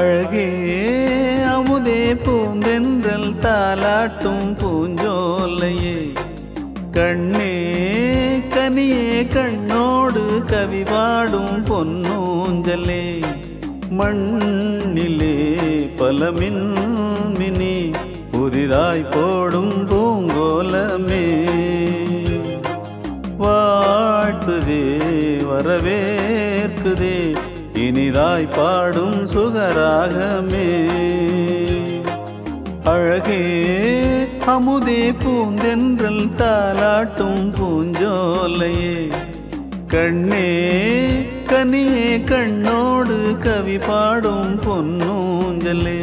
அழகே அமுதே பூந்தென்றல் தாலாட்டும் பூஞ்சோலையே கண்ணே கனியே கண்ணோடு கவி பாடும் பொன்னூஞ்சலே மண்ணிலே பல மின்மினி புதிதாய் போடும் பூங்கோலமே வாழ்த்துதே வரவேற்குதே இனிதாய் பாடும் சுகராகமே அழகே அமுதே பூந்தென்றல் தாலாட்டும் பூஞ்சோலையே கண்ணே கனியே கண்ணோடு கவி பாடும் பொன்னூஞ்சலே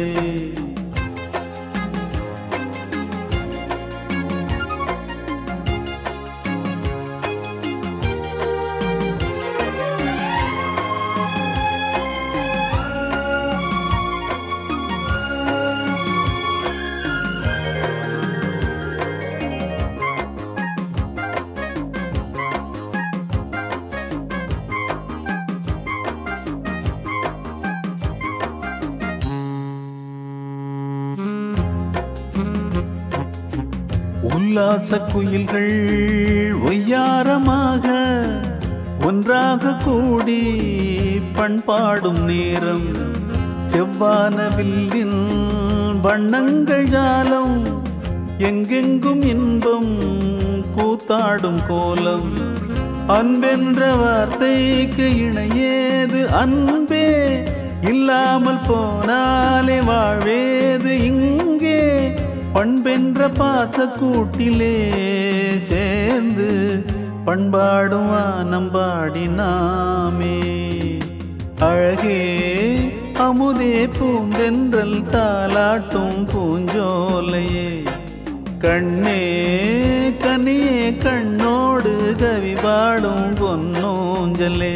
உல்லாச குயில்கள் ஒய்யாரமாக ஒன்றாக கூடி பண்பாடும் நேரம் செவ்வான வில்லின் வண்ணங்கள் ஜாலம் எங்கெங்கும் இன்பம் கூத்தாடும் கோலம் அன்பென்ற வார்த்தைக்கு இணையேது அன்பே இல்லாமல் போனாலே வாழ்வேது இங்கே பண்பென்ற பாசக்கூட்டிலே சேர்ந்து பண்பாடும் வானம்பாடி நாமே அழகே அமுதே பூந்தென்றல் தாலாட்டும் பூஞ்சோலையே கண்ணே கனியே கண்ணோடு கவி பாடும் பொன்னூஞ்சலே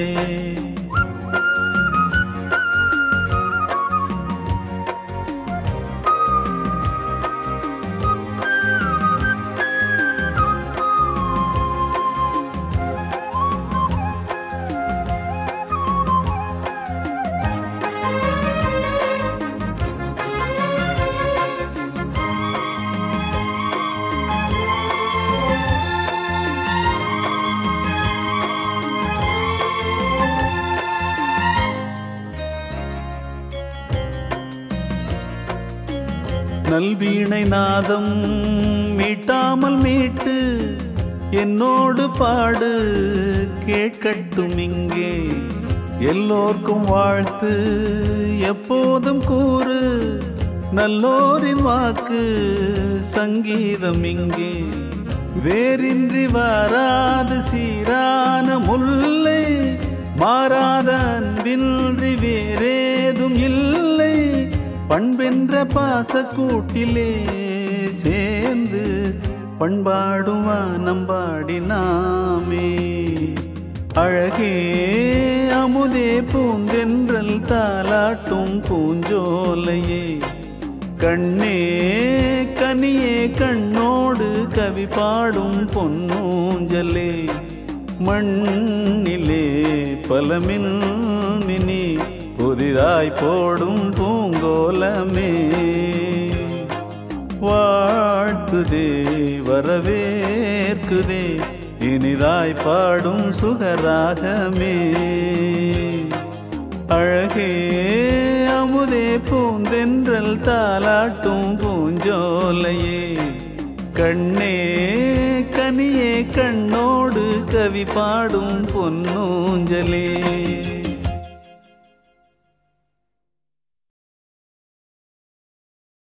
நல்வீணை நாதம் மீட்டாமல் மீட்டு என்னோடு பாடு கேட்கட்டும் இங்கே எல்லோர்க்கும் வாழ்த்து எப்போதும் கூறு நல்லோரின் வாக்கு சங்கீதம் இங்கே வேறின்றி வராது சீரான முல்லை மாறாத அன்பின்றி வேறேதும் இல்லை பண்பென்ற பாசக்கூட்டிலே சேர்ந்து பண்பாடும் நம்பாடி நாமே அழகே அமுதே பூந்தென்றல் தாலாட்டும் பூஞ்சோலையே கண்ணே கனியே கண்ணோடு கவி பாடும் பொன்னூஞ்சலே மண்ணிலே பல மின்மினி புதிதாய் போடும் பூங்கோலமே வாழ்த்துதே வரவேற்குதே இனிதாய் பாடும் சுகராகமே அழகே அமுதே பூந்தென்றல் தாலாட்டும் பூஞ்சோலையே கண்ணே கனியே கண்ணோடு கவி பாடும் பொன்னூஞ்சலே